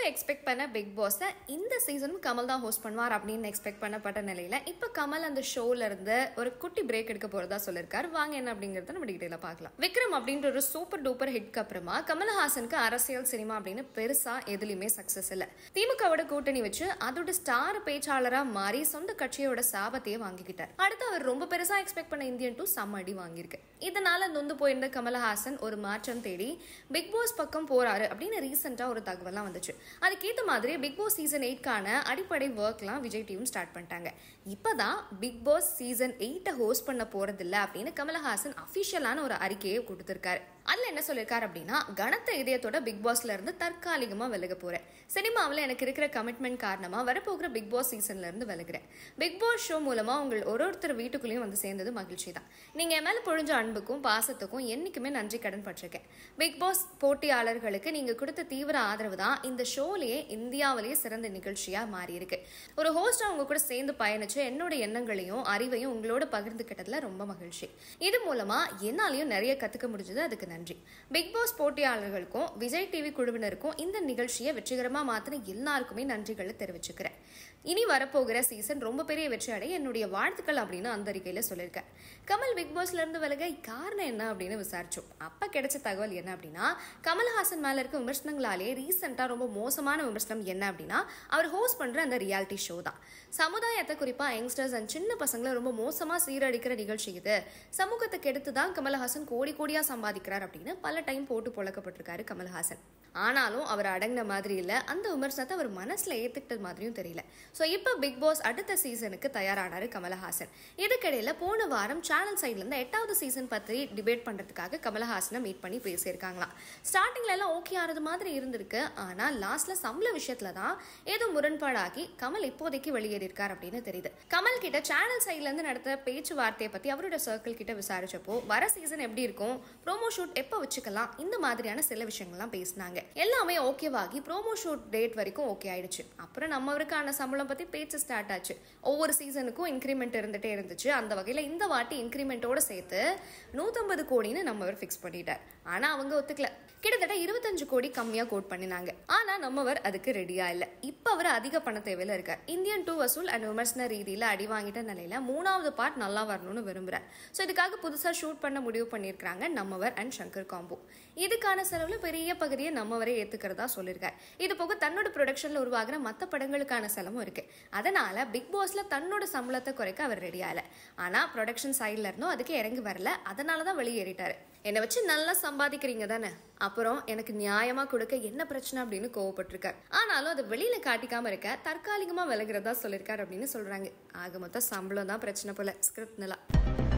ரொம்பவே எக்ஸ்பெக்ட் பண்ண பிக் பாஸை இந்த சீசனும் கமல் தான் ஹோஸ்ட் பண்ணுவார் அப்படின்னு எக்ஸ்பெக்ட் பண்ணப்பட்ட நிலையில இப்போ கமல் அந்த ஷோல இருந்து ஒரு குட்டி பிரேக் எடுக்க போறதா சொல்லியிருக்காரு வாங்க என்ன அப்படிங்கறத நம்ம டீட்டெயிலா பார்க்கலாம் விக்ரம் அப்படின்ற ஒரு சூப்பர் டூப்பர் ஹிட்க்கு அப்புறமா கமல்ஹாசனுக்கு அரசியல் சினிமா அப்படின்னு பெருசா எதுலயுமே சக்சஸ் இல்ல திமுகவோட கூட்டணி வச்சு அதோட ஸ்டார் பேச்சாளரா மாறி சொந்த கட்சியோட சாபத்தையே வாங்கிக்கிட்டார் அடுத்து அவர் ரொம்ப பெருசா எக்ஸ்பெக்ட் பண்ண இந்தியன் டூ செம்ம அடி வாங்கியிருக்கு இதனால நொந்து போயிருந்த கமலஹாசன் ஒரு மாற்றம் தேடி பிக் பாஸ் பக்கம் போறாரு அப்படின்னு ரீசெண்டா ஒரு தகவலாம் வந்துச்சு அதுக்கேற்ற மாதிரி பிக் பாஸ் சீசன் எயிட்கான அடிப்படை ஒர்க்லாம் விஜய் டிவியும் ஸ்டார்ட் பண்ணிட்டாங்க இப்பதான் பிக் பாஸ் சீசன் எயிட்டை ஹோஸ்ட் பண்ண போறதில்ல அப்படின்னு கமலஹாசன் அஃபிஷியலான ஒரு அறிக்கையை கொடுத்திருக்காரு அதுல என்ன சொல்லியிருக்காரு அப்படின்னா கனத்த இதயத்தோட பிக் பாஸ்ல இருந்து தற்காலிகமா விலக போறேன் சினிமாவில் எனக்கு இருக்கிற கமிட்மெண்ட் காரணமா வரப்போகிற பிக் பாஸ் சீசன்ல இருந்து விலகுறேன் பிக் பாஸ் ஷோ மூலமா உங்கள் ஒரு ஒருத்தர் வீட்டுக்குள்ளேயும் வந்து சேர்ந்தது மகிழ்ச்சி தான் நீங்க என் மேல பொழிஞ்ச அன்புக்கும் பாசத்துக்கும் என்னைக்குமே நன்றி கடன் பட்டிருக்கேன் பிக் பாஸ் போட்டியாளர்களுக்கு நீங்க கொடுத்த தீவிர ஆதரவு தான் இந்த ஷோலயே இந்தியாவிலேயே சிறந்த நிகழ்ச்சியா மாறி இருக்கு ஒரு ஹோஸ்டா உங்க கூட சேர்ந்து பயணிச்சு என்னோட எண்ணங்களையும் அறிவையும் உங்களோட பகிர்ந்துக்கிட்டதுல ரொம்ப மகிழ்ச்சி இது மூலமா என்னாலையும் நிறைய கத்துக்க முடிஞ்சது அதுக்கு நன்றி பிக் பாஸ் போட்டியாளர்களுக்கும் விஜய் டிவி குழுவினருக்கும் இந்த நிகழ்ச்சியை வெற்றிகரமா மாத்தின எல்லாருக்குமே நன்றிகளை தெரிவிச்சுக்கிறேன் இனி வரப்போகிற சீசன் ரொம்ப பெரிய வெற்றி அடைய என்னுடைய வாழ்த்துக்கள் அப்படின்னு அந்த அறிக்கையில சொல்லியிருக்கேன் கமல் பிக் பாஸ்ல இருந்து விலக காரணம் என்ன அப்படின்னு விசாரிச்சோம் அப்ப கிடைச்ச தகவல் என்ன அப்படின்னா கமல்ஹாசன் மேல இருக்க விமர்சனங்களாலே ரீசெண்டா ரொம்ப மோசமான விமர்சனம் என்ன அப்படின்னா அவர் ஹோஸ்ட் பண்ற அந்த ரியாலிட்டி ஷோ தான் சமுதாயத்தை குறிப்பா யங்ஸ்டர்ஸ் அண்ட் சின்ன பசங்களை ரொம்ப மோசமா சீரழிக்கிற நிகழ்ச்சி இது சமூகத்துக்கு எடுத்து தான் கமல்ஹாசன் கோடி கோடியா சம்பாதிக்கிறார் அப்படின்னு பல டைம் போட்டு பொழக்கப்பட்டிருக்காரு கமல்ஹாசன் ஆனாலும் அவர் அடங்கின மாதிரி இல்ல அந்த விமர்சனத்தை அவர் மனசுல ஏத்துக்கிட்ட மாதிரியும் தெரியல ஸோ இப்போ பிக் பாஸ் அடுத்த சீசனுக்கு தயாரானாரு கமலஹாசன் இதுக்கிடையில போன வாரம் சேனல் சைட்ல இருந்து எட்டாவது சீசன் பத்தி டிபேட் பண்றதுக்காக கமலஹாசனை மீட் பண்ணி பேசியிருக்காங்களாம் ஸ்டார்டிங்ல எல்லாம் ஓகே ஆறது மாதிரி இருந்திருக்கு ஆனா லாஸ்ட்ல சம்பள விஷயத்துல தான் ஏதோ முரண்பாடாகி கமல் இப்போதைக்கு வெளியேறியிருக்கார் அப்படின்னு தெரியுது கமல் கிட்ட சேனல் சைட்ல இருந்து நடத்த பேச்சுவார்த்தையை பத்தி அவரோட சர்க்கிள் கிட்ட விசாரிச்சப்போ வர சீசன் எப்படி இருக்கும் ப்ரோமோ ஷூட் எப்போ வச்சுக்கலாம் இந்த மாதிரியான சில விஷயங்கள்லாம் பேசினாங்க எல்லாமே ஓகேவாகி ப்ரோமோ ஷூட் டேட் வரைக்கும் ஓகே ஆயிடுச்சு அப்புறம் நம்மவருக்கான சம்பளம் பத்தி பேச்சு ஸ்டார்ட் ஆச்சு ஒவ்வொரு சீசனுக்கும் இன்க்ரிமெண்ட் இருந்துட்டே இருந்துச்சு அந்த வகையில இந்த வாட்டி இன்க்ரிமெண்ட்டோட சேர்த்து நூத்தம்பது கோடின்னு நம்மவர் ஃபிக்ஸ் பண்ணிட்டார் ஆனா அவங்க ஒத்துக்கல கிட்டத்தட்ட இருபத்தஞ்சு கோடி கம்மியா கோட் பண்ணினாங்க ஆனா நம்மவர் அதுக்கு ரெடியா இல்ல இப்ப அவர் அதிக பண தேவையில இருக்கார் இந்தியன் டூ வசூல் அண்ட் விமர்சன ரீதியில அடி வாங்கிட்ட நிலையில மூணாவது பார்ட் நல்லா வரணும்னு விரும்புறார் ஸோ இதுக்காக புதுசா ஷூட் பண்ண முடிவு பண்ணியிருக்காங்க நம்மவர் அண்ட் சங்கர் காம்போ இதுக்கான செலவுல பெரிய பகுதியை நம்மவரே ஏத்துக்கிறதா சொல்லியிருக்காரு இது போக தன்னோட ப்ரொடக்ஷன்ல உருவாகிற மத்த படங்களுக்கான செலவும் இருக்கு அதனால பிக் பாஸ்ல தன்னோட சம்பளத்தை குறைக்க அவர் ரெடி ஆகல ஆனா ப்ரொடக்ஷன் சைட்ல இருந்தும் அதுக்கு இறங்கி வரல அதனாலதான் வெளியேறிட்டாரு என்னை வச்சு நல்லா சம்பாதிக்கிறீங்க தானே அப்புறம் எனக்கு நியாயமா கொடுக்க என்ன பிரச்சனை அப்படின்னு கோவப்பட்டிருக்கார் ஆனாலும் அதை வெளியில காட்டிக்காம இருக்க தற்காலிகமா விலகிறதா சொல்லியிருக்காரு அப்படின்னு சொல்றாங்க ஆக மொத்தம் சம்பளம் தான் பிரச்சனை போல ஸ்கிரிப்ட் நல்லா